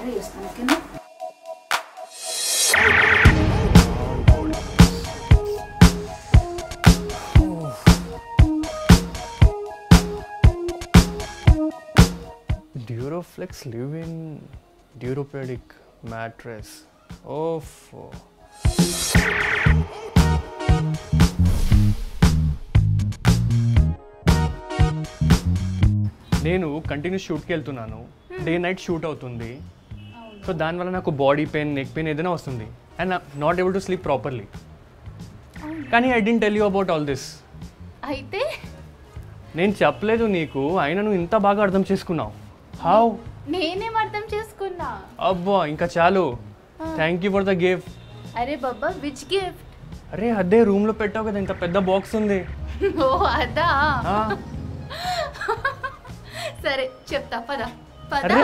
Try చేస్తాను ఓకేనా Duroflex live-in Duropedic mattress. Oh. నేను కంటిన్యూస్ షూట్కి వెళ్తున్నాను డే నైట్ షూట్ అవుతుంది సో దానివల్ల నాకు బాడీ పెయిన్ నెక్ పెయిన్ ఏదైనా వస్తుంది and not able to sleep properly కానీ I didn't tell you about all this అయితే నేను చెప్పలేదు నీకు అయినా నువ్వు ఇంత బాగా అర్థం చేసుకున్నావు హౌ నేనేం అర్థం చేసుకున్నా అబ్బా ఇంకా చాలు thank you for the gift అరే బాబా విచ్ గిఫ్ట్ అరే అదే రూమ్లో పెట్టావు కదా ఇంత పెద్ద బాక్స్ ఉంది ఓ అదా ఆ, సరే చెప్తా పద పద అరే.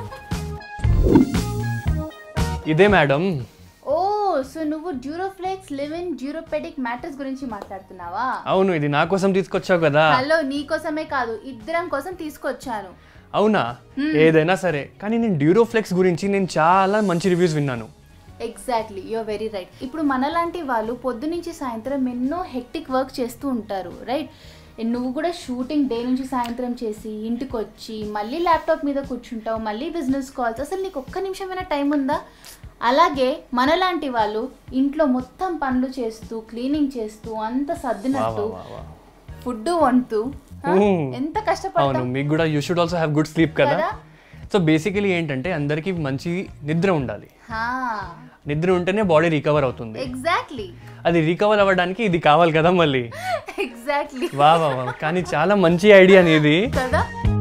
ఇదే మేడం ఓ సో నువ్వు డ్యూరోఫ్లెక్స్ లివిన్ డ్యూరోపెడిక్ మ్యాటర్స్ గురించి మాట్లాడుతున్నావా అవును ఇది నా కోసం తీసుకొచ్చావు కదా హలో నీ కోసమే కాదు ఇద్దరం కోసం తీసుకొచ్చాను అవునా ఏదైనా సరే కానీ నేను డ్యూరోఫ్లెక్స్ గురించి నేను చాలా మంచి రివ్యూస్ విన్నాను ఎగ్జాక్ట్లీ యూఆర్ వెరీ రైట్ ఇప్పుడు మనలాంటి వాళ్ళు పొద్దు నుంచి సాయంత్రం ఎన్నో హెక్టిక్ వర్క్ చేస్తూ ఉంటారు రైట్ నువ్వు కూడా షూటింగ్ డే నుంచి సాయంత్రం చేసి ఇంటికి వచ్చి మళ్ళీ ల్యాప్టాప్ మీద కూర్చుంటావు మళ్ళీ బిజినెస్ కాల్స్ అసలు నీకు ఒక్క నిమిషమైనా టైం ఉందా అలాగే మనలాంటి వాళ్ళు ఇంట్లో మొత్తం పనులు చేస్తూ క్లీనింగ్ చేస్తూ అంత వా, సర్దినట్టు వా, వా, వా. ఫుడ్ వండుతూ ఆ, Hmm. ఎంత అవును కష్టపడతాం మీకు కూడా you should also have good sleep కదా కదా? సో బేసికలీ ఏంటంటే అందరికీ మంచి నిద్ర ఉండాలి హా నిద్ర ఉంటేనే బాడీ రికవర్ అవుతుంది ఎగ్జాక్ట్లీ అది రికవర్ అవ్వడానికి ఇది కావాలి కదా మళ్ళీ ఎగ్జాక్ట్లీ వా వా వా కానీ చాలా మంచి ఐడియా నీది కదా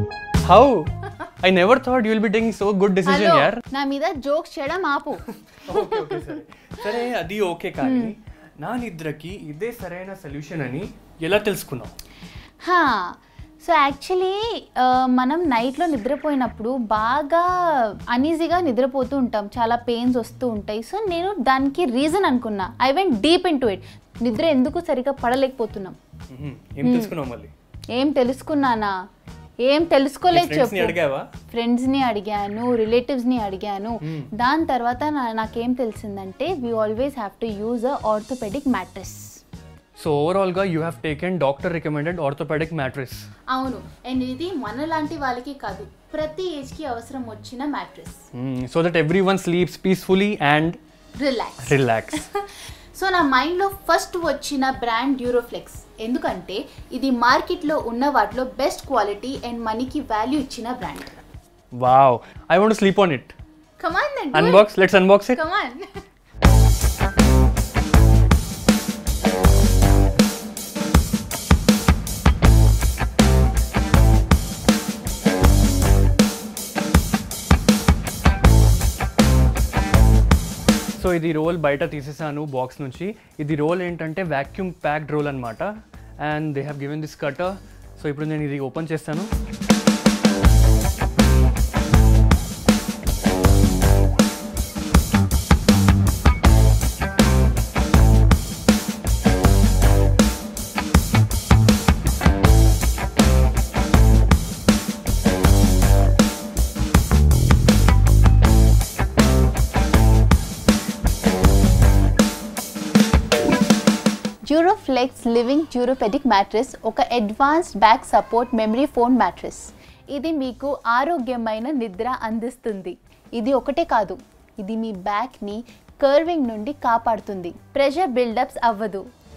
how I never thought you'll be taking so good decision hello యార్ నా మీద జోక్స్ చేయడం ఆపు ఓకే ఓకే సరే సరే అది ఓకే కానీ నా నిద్రకి ఇదే సరైన సొల్యూషన్ అని ఎలా తెలుసుకున్నావు హా సో యాక్చువల్లీ మనం నైట్లో నిద్రపోయినప్పుడు బాగా అనీజీగా నిద్రపోతూ ఉంటాం చాలా పెయిన్స్ వస్తూ ఉంటాయి సో నేను దానికి రీజన్ అనుకున్నా I went deep into it నిద్ర ఎందుకు సరిగా పడలేకపోతున్నాం మ్మ్. ఏం తెలుసుకున్నావు మళ్ళీ ఏం తెలుసుకున్నానా ఏం తెలుసుకోలేదు ఫ్రెండ్స్ ని చెప్పు అడిగావా ఫ్రెండ్స్ని అడిగాను రిలేటివ్స్ని అడిగాను దాని తర్వాత నా- నాకేం తెలిసిందంటే we always have to use a orthopedic mattress so overall గా you have taken doctor recommended orthopedic mattress అవును అండ్ ఇది మనలాంటి వాళ్ళకి కాదు ప్రతి ఏజ్కి అవసరం వచ్చిన mattress so that everyone sleeps peacefully and relax relax so నా మైండ్లో ఫస్ట్ వచ్చిన బ్రాండ్ డ్యూరోఫ్లెక్స్ ఎందుకంటే ఇది మార్కెట్లో ఉన్న వాటిలో బెస్ట్ క్వాలిటీ అండ్ మనీకి వాల్యూ ఇచ్చిన brand wow I want sleep on it come on unbox let's unbox it come on so ఇది రోల్ బయట తీసేసాను బాక్స్ నుంచి ఇది రోల్ ఏంటంటే వ్యాక్యూమ్ ప్యాక్డ్ రోల్ అనమాట and they have given this cutter so ఇప్పుడు నేను ఇది ఓపెన్ చేస్తాను డ్యూరోఫ్లెక్స్ లివింగ్ డ్యూరోపెడిక్ మ్యాట్రెస్ ఒక advanced back support memory foam mattress ఇది మీకు ఆరోగ్యమైన నిద్ర అందిస్తుంది ఇది ఒకటే కాదు ఇది మీ బ్యాక్ని కర్వింగ్ నుండి కాపాడుతుంది ప్రెషర్ బిల్డప్స్ అవ్వదు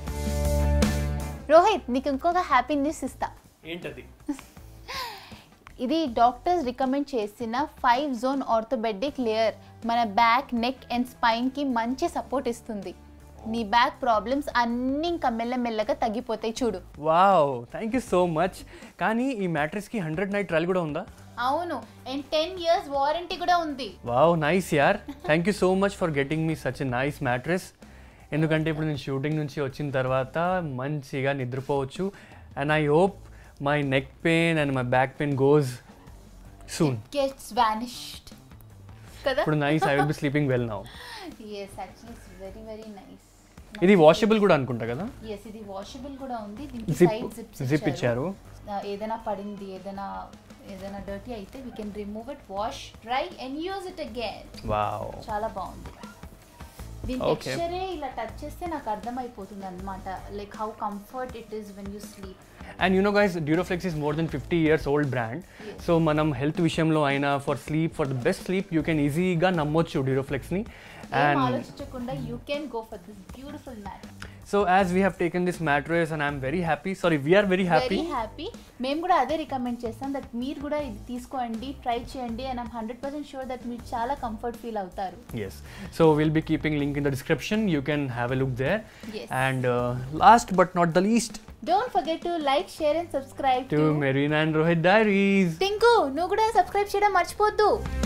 రోహిత్ నీకు ఇంకొక హ్యాపీ న్యూస్ ఇస్తా ఏంటది ఇది డాక్టర్స్ రికమెండ్ చేసిన ఫైవ్ జోన్ ఆర్థోబెడిక్ లేయర్ మన బ్యాక్ నెక్ అండ్ స్పైన్కి మంచి సపోర్ట్ ఇస్తుంది నీ బ్యాక్ ప్రాబ్లమ్స్ అన్నీ ఇంకా మెల్లమెల్లగా తగ్గిపోతాయి చూడు wow thank you so much కానీ ఈ మ్యాట్రెస్కి హండ్రెడ్ నైట్ ట్రయల్ కూడా ఉందా అవును అండ్ టెన్ ఇయర్స్ వారంటీ కూడా ఉంది వావ్ నైస్ యార్ thank you so much for getting me such a nice mattress ఎందుకంటే ఇప్పుడు నేను షూటింగ్ నుంచి వచ్చిన తర్వాత మంచిగా నిద్రపోవచ్చు and I hope my neck pain and my back pain goes soon gets vanished కదా ఇప్పుడు nice I will be sleeping well now yes actually it's very very nice ఇది వాషబుల్ కూడా అనుకుంటా కదా ఎస్ ఇది వాషబుల్ కూడా ఉంది దీనికి Zip- సైడ్ జిప్స్ zip ఇచ్చారు. ఏదైనా పడింది ఏదైనా ఏదైనా డర్టీ అయితే we can remove it wash dry and use it again wow చాలా బాగుంది దీని Okay. టెక్స్చరే ఇలా టచ్ చేస్తే నాకు అర్థమైపోతుంది అనమాట like how comfort it is when you sleep and you know guys Duroflex is more than fifty years old brand Yes. So మనం health విషయంలో అయినా for sleep for the best sleep you can ఈజీగా నమ్మొచ్చు డ్యూరోఫ్లెక్స్ని ఏం అండ్ ఆలోచించకుండా you can go for this beautiful mat so as we have taken this mattress and I'm very happy sorry we're very happy very happy మేము కూడా అదే recommend చేస్తాం that మీరు కూడా ఇది తీసుకోండి ట్రై చేయండి and I'm hundred percent sure that మీరు చాలా కంఫర్ట్ ఫీల్ అవుతారు Yes. So we'll be keeping link in the description. You can have a look there. Yes. And uh, last but not the least, don't forget to like share and subscribe to to Marina and Rohit Diaries. Tinku నువ్వు కూడా subscribe చేయడం మర్చిపోద్దు